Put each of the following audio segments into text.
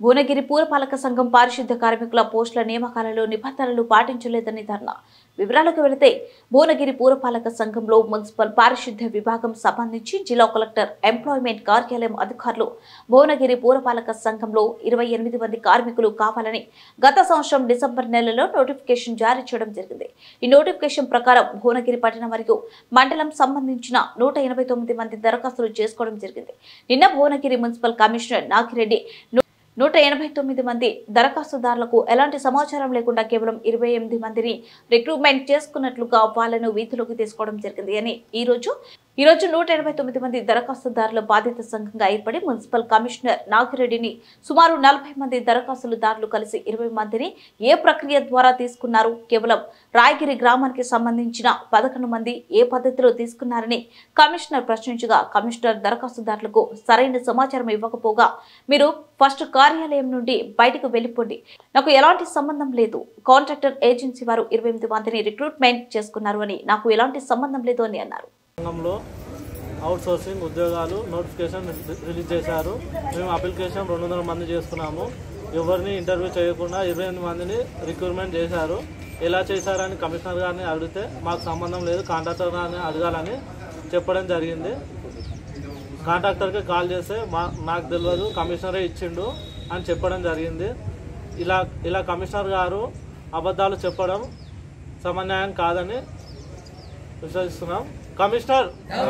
భువనగిరి పురపాలక సంఘం పారిశుద్ధ్య కార్మికుల పోస్టుల నియామకాలలో నిబంధనలు పాటించలేదని ధర్నా వివరాలకు వెళితే భువనగిరి పురపాలక సంఘంలో మున్సిపల్ పారిశుద్ధ్య విభాగం సంబంధించి జిల్లా కలెక్టర్ ఎంప్లాయ్మెంట్ కార్యాలయం అధికారులు భువనగిరి పురపాలక సంఘంలో ఇరవై ఎనిమిది మంది కార్మికులు కావాలని గత సంవత్సరం డిసెంబర్ నెలలో నోటిఫికేషన్ జారీ చేయడం జరిగింది ఈ నోటిఫికేషన్ ప్రకారం భువనగిరి పట్టణం మరియు మండలం సంబంధించిన నూట ఎనభై తొమ్మిది మంది దరఖాస్తులు చేసుకోవడం జరిగింది నిన్న భువనగిరి మున్సిపల్ కమిషనర్ నాగిరెడ్డి ను- నూట ఎనభై తొమ్మిది మంది దరఖాస్తుదారులకు ఎలాంటి సమాచారం లేకుండా కేవలం ఇరవై ఎనిమిది మందిని రిక్రూట్మెంట్ చేసుకున్నట్లుగా వాళ్ళను వీధిలోకి తీసుకోవడం జరిగింది అని ఈ రోజు ఈ రోజు నూట ఎనభై తొమ్మిది మంది దరఖాస్తుదారుల బాధిత సంఘంగా ఏర్పడి మున్సిపల్ కమిషనర్ నాగిరెడ్డిని సుమారు నలభై మంది దరఖాస్తుదారులు కలిసి ఇరవై మందిని ఏ ప్రక్రియ ద్వారా తీసుకున్నారు కేవలం రాయగిరి గ్రామానికి సంబంధించిన పదకొండు మంది ఏ పద్ధతిలో తీసుకున్నారని కమిషనర్ ప్రశ్నించగా కమిషనర్ దరఖాస్తుదారులకు సరైన సమాచారం ఇవ్వకపోగా మీరు ఫస్ట్ కార్యాలయం నుండి బయటకు వెళ్ళిపోండి నాకు ఎలాంటి సంబంధం లేదు కాంట్రాక్టర్ ఏజెన్సీ వారు ఇరవై ఎనిమిది మందిని రిక్రూట్మెంట్ చేసుకున్నారు అని నాకు ఎలాంటి సంబంధం లేదు అని అన్నారు రంగంలో అవుట్ సోర్సింగ్ ఉద్యోగాలు నోటిఫికేషన్ రిలీజ్ చేశారు మేము అప్లికేషన్ రెండు వందల మంది చేసుకున్నాము ఎవరిని ఇంటర్వ్యూ చేయకుండా ఇరవై ఎనిమిది మందిని రిక్రూట్మెంట్ చేశారు ఎలా చేశారని కమిషనర్ గారిని అడిగితే మాకు సంబంధం లేదు కాంట్రాక్టర్ గారిని అడగాలని చెప్పడం జరిగింది కాంట్రాక్టర్కి కాల్ చేస్తే మా నాకు తెలియదు కమిషనరే ఇచ్చిండు అని చెప్పడం జరిగింది ఇలా ఇలా కమిషనర్ గారు అబద్ధాలు చెప్పడం సమన్యాయం కాదని విశ్వసిస్తున్నాం కమిషనర్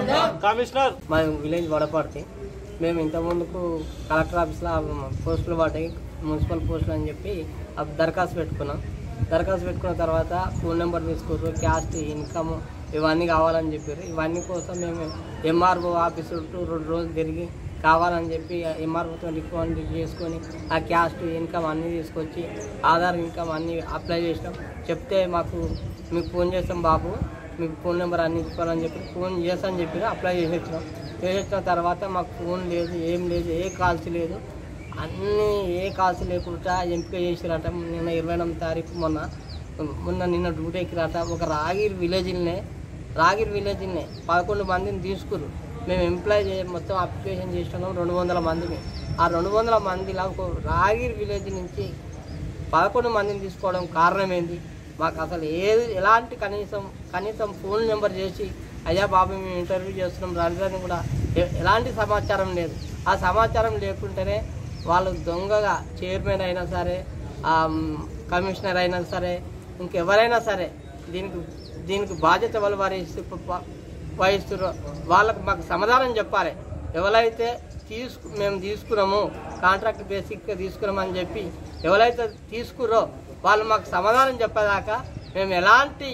కమిషనర్ మా విలేజ్ వడపడితే మేము ఇంతకుముందుకు కలెక్టర్ ఆఫీస్లో పోస్టులు పడ్డాయి మున్సిపల్ పోస్టులు అని చెప్పి ఆ దరఖాస్తు పెట్టుకున్నాం దరఖాస్తు పెట్టుకున్న తర్వాత ఫోన్ నెంబర్ తీసుకుర్రు క్యాస్ట్ ఇన్కమ్ ఇవన్నీ కావాలని చెప్పారు ఇవన్నీ కోసం మేము ఎంఆర్ఓ ఆఫీస్ చుట్టూ రెండు రోజులు తిరిగి కావాలని చెప్పి ఎంఆర్ఓతో రికమెండ్ చేసుకొని ఆ క్యాస్ట్ ఇన్కమ్ అన్నీ తీసుకొచ్చి ఆధార్ ఇన్కమ్ అన్నీ అప్లై చేసినాం చెప్తే మాకు మీకు ఫోన్ చేస్తాం బాబు మీకు ఫోన్ నెంబర్ అన్ని ఇచ్చుకోవాలని చెప్పి ఫోన్ చేస్తాను చెప్పి అప్లై చేసేచ్చినాం చేసేసిన తర్వాత మాకు ఫోన్ లేదు ఏం లేదు ఏ కాల్స్ లేదు అన్నీ ఏ కాల్స్ లేకుండా ఎంపిక చేసిరట నిన్న ఇరవై ఎనిమిది తారీఖు మొన్న మొన్న నిన్న డ్యూటీకి రాట ఒక రాగిరి విలేజ్నే రాగిరి విలేజ్నే పదకొండు మందిని తీసుకురు మేము ఎంప్లాయ్ చే మొత్తం అప్లికేషన్ చేసినాం రెండు వందల మందిని ఆ రెండు వందల మందిలో ఒక రాగిరి విలేజ్ నుంచి పదకొండు మందిని తీసుకోవడం కారణం ఏంది మాకు అసలు ఏది ఎలాంటి కనీసం కనీసం ఫోన్ నెంబర్ చేసి అయ్యా బాబు మేము ఇంటర్వ్యూ చేస్తున్నాం రాజధాని కూడా ఎ- ఎలాంటి సమాచారం లేదు ఆ సమాచారం లేకుంటేనే వాళ్ళు దొంగగా చైర్మన్ అయినా సరే ఆ, మ్, కమిషనర్ అయినా సరే ఇంకెవరైనా సరే దీనికి దీనికి బాధ్యత వాళ్ళు వహిస్తూ ప- వహిస్తున్నారు వాళ్ళకు మాకు సమాధానం చెప్పాలి ఎవరైతే తీసుకు మేము తీసుకున్నాము కాంట్రాక్ట్ బేసిక్గా తీసుకున్నామని చెప్పి ఎవరైతే తీసుకురో వాళ్ళు మాకు సమాధానం చెప్పేదాకా మేము ఎలాంటి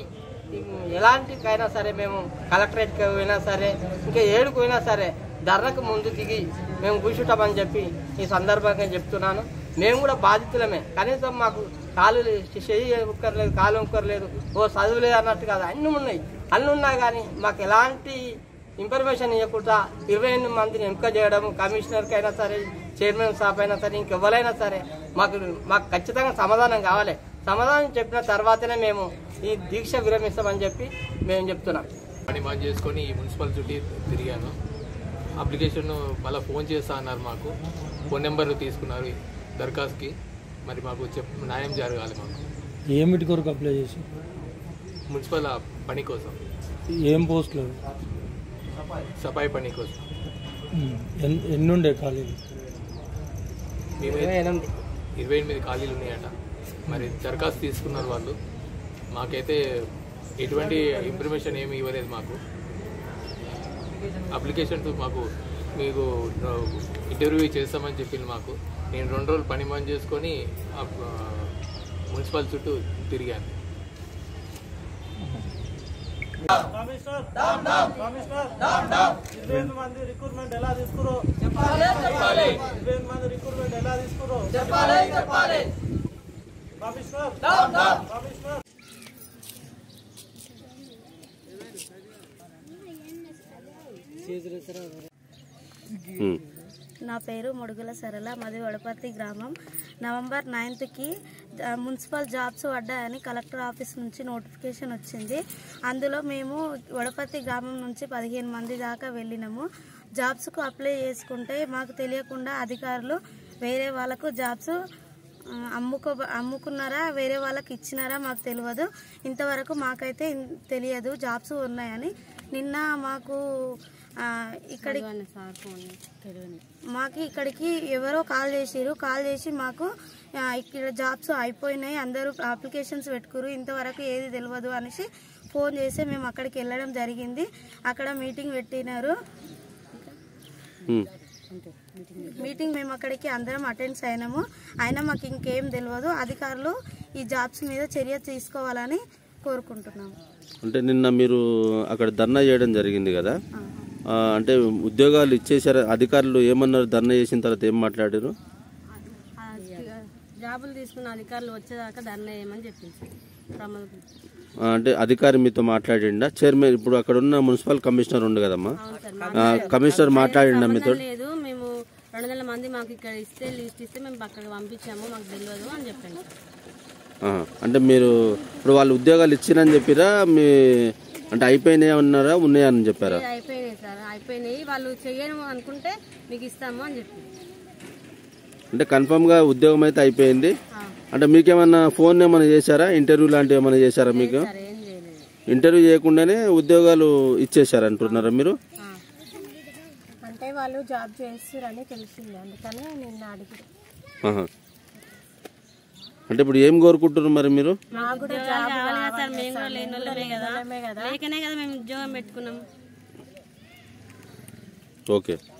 ఎలాంటికైనా సరే మేము కలెక్టరేట్కి పోయినా సరే ఇంకా ఏడుకు పోయినా సరే ధర్నకు ముందు దిగి మేము కూర్చుంటామని చెప్పి ఈ సందర్భంగా చెప్తున్నాను మేము కూడా బాధితులమే కనీసం మాకు కాలు చెయ్యి ఉక్కర్లేదు కాలు ఉక్కర్లేదు ఓ చదువులేదు అన్నట్టు కాదు అన్నీ ఉన్నాయి అన్నీ ఉన్నా కానీ మాకు ఎలాంటి ఇన్ఫర్మేషన్ ఇవ్వకుండా ఇరవై ఎనిమిది మందిని ఎంపిక చేయడం కమిషనర్కి అయినా సరే చైర్మన్ సాప్ అయినా సరే ఇంకెవరైనా సరే మాకు మాకు ఖచ్చితంగా సమాధానం కావాలి సమాధానం చెప్పిన తర్వాతనే మేము ఈ దీక్ష విరమిస్తామని చెప్పి మేము చెప్తున్నాం పని బంద్ చేసుకొని ఈ మున్సిపల్ చుట్టి తిరిగాను అప్లికేషన్ మళ్ళీ ఫోన్ చేస్తా అన్నారు మాకు ఫోన్ నెంబర్ తీసుకున్నారు దరఖాస్తుకి మరి మాకు చెప్ న్యాయం జరగాలి మాకు ఏమిటి కొరకు అప్లై చేసి మున్సిపల్ పని కోసం ఏం పోస్టులు సఫాయి పని కోసం ఉమ్. ఎన్- ఎన్నుండే ఖాళీలు మేము ఇరవై ఎనిమిది ఇరవై ఎనిమిది ఖాళీలు ఉన్నాయట మరి దరఖాస్తు తీసుకున్నారు వాళ్ళు మాకైతే ఎటువంటి ఇన్ఫర్మేషన్ ఏమి ఇవ్వలేదు మాకు అప్లికేషన్స్ మాకు మీకు ఇంటర్వ్యూ చేస్తామని చెప్పింది మాకు నేను రెండు రోజులు పని బంద్ చేసుకొని ఆ, మున్సిపల్ చుట్టూ తిరిగాను కమిషనర్ కమిషనర్ ఇరవై ఎనిమిది మంది రిక్రూట్మెంట్ ఎలా తీసుకురో ఇరవై ఎనిమిది మంది రిక్రూట్మెంట్ ఎలా తీసుకురో కమిషనర్ కమిషనర్ నా పేరు ముడుగుల సరళ మాది వడపర్తి గ్రామం నవంబర్ నైన్త్కి మున్సిపల్ జాబ్స్ పడ్డాయని కలెక్టర్ ఆఫీస్ నుంచి నోటిఫికేషన్ వచ్చింది అందులో మేము వడపర్తి గ్రామం నుంచి పదిహేను మంది దాకా వెళ్ళినాము జాబ్స్కు అప్లై చేసుకుంటే మాకు తెలియకుండా అధికారులు వేరే వాళ్ళకు జాబ్స్ ఆ, అమ్ముకో అమ్ముకున్నారా వేరే వాళ్ళకి ఇచ్చినారా మాకు తెలియదు ఇంతవరకు మాకైతే ఇన్- తెలియదు జాబ్స్ ఉన్నాయని నిన్న మాకు ఆ, ఇక్కడి మాకు ఇక్కడికి ఎవరో కాల్ చేసిరు కాల్ చేసి మాకు ఆ, ఇక్కడ జాబ్స్ అయిపోయినాయి అందరూ అప్లికేషన్స్ పెట్టుకురు ఇంతవరకు ఏది తెలియదు అనేసి ఫోన్ చేసి మేము అక్కడికి వెళ్ళడం జరిగింది అక్కడ మీటింగ్ పెట్టినారు ఉమ్. మీటింగ్ మేము అక్కడికి అందరం అటెండ్స్ అయినాము అయినా మాకు ఇంకేం తెలియదు అధికారులు ఈ జాబ్స్ మీద చర్య తీసుకోవాలని కోరుకుంటున్నాము అంటే నిన్న మీరు అక్కడ ధర్నా చేయడం జరిగింది కదా ఆ, అంటే ఉద్యోగాలు ఇచ్చేసారు అధికారులు ఏమన్నారు ధర్నా చేసిన తర్వాత ఏం మాట్లాడారు జాబులు తీసుకున్న అధికారులు వచ్చేదాకా ధర్నా చేయమని చెప్పింది ప్రమాదం ఆ, అంటే అధికారి మీతో మాట్లాడిండా చైర్మన్ ఇప్పుడు అక్కడ ఉన్న మున్సిపల్ కమిషనర్ ఉండు కదమ్మా ఆ, కమిషనర్ మాట్లాడిండా మీతో లేదు మేము రెండు వందల మంది మాకు ఇక్కడ ఇస్తే లిస్ట్ ఇస్తే మేము అక్కడికి పంపించాము మాకు తెలియదు అని చెప్పండి ఆ, అంటే మీరు ఇప్పుడు వాళ్ళు ఉద్యోగాలు ఇచ్చిరని చెప్పిరా మీ అంటే అయిపోయినాయి అన్నారా ఉన్నాయని చెప్పారా ఇది అయిపోయినాయి సార్ అయిపోయినాయి వాళ్ళు చెయ్యను అనుకుంటే మీకు ఇస్తాము అని చెప్పి అంటే కన్ఫర్మ్ గా ఉద్యోగం అయితే అయిపోయింది అంటే మీకేమన్నా ఫోన్ ఏమైనా చేశారా ఇంటర్వ్యూ లాంటివి ఏమైనా చేశారా మీకు సార్ ఏం చేయలేదు ఇంటర్వ్యూ చేయకుండానే ఉద్యోగాలు ఇచ్చేసారు అంటున్నారా మీరు అంటే వాళ్ళు జాబ్ చేస్తారని తెలిసింది అందుకని నిన్న అడిగి ఆహా. అంటే ఇప్పుడు ఏం కోరుకుంటున్నారు మరి మీరు మాకు కూడా జాబ్ కావాలి కదా సార్ మేము కూడా లేని వాళ్ళమే కదా లేకనే కదా మేము ఉద్యోగం పెట్టుకున్నాం ఓకే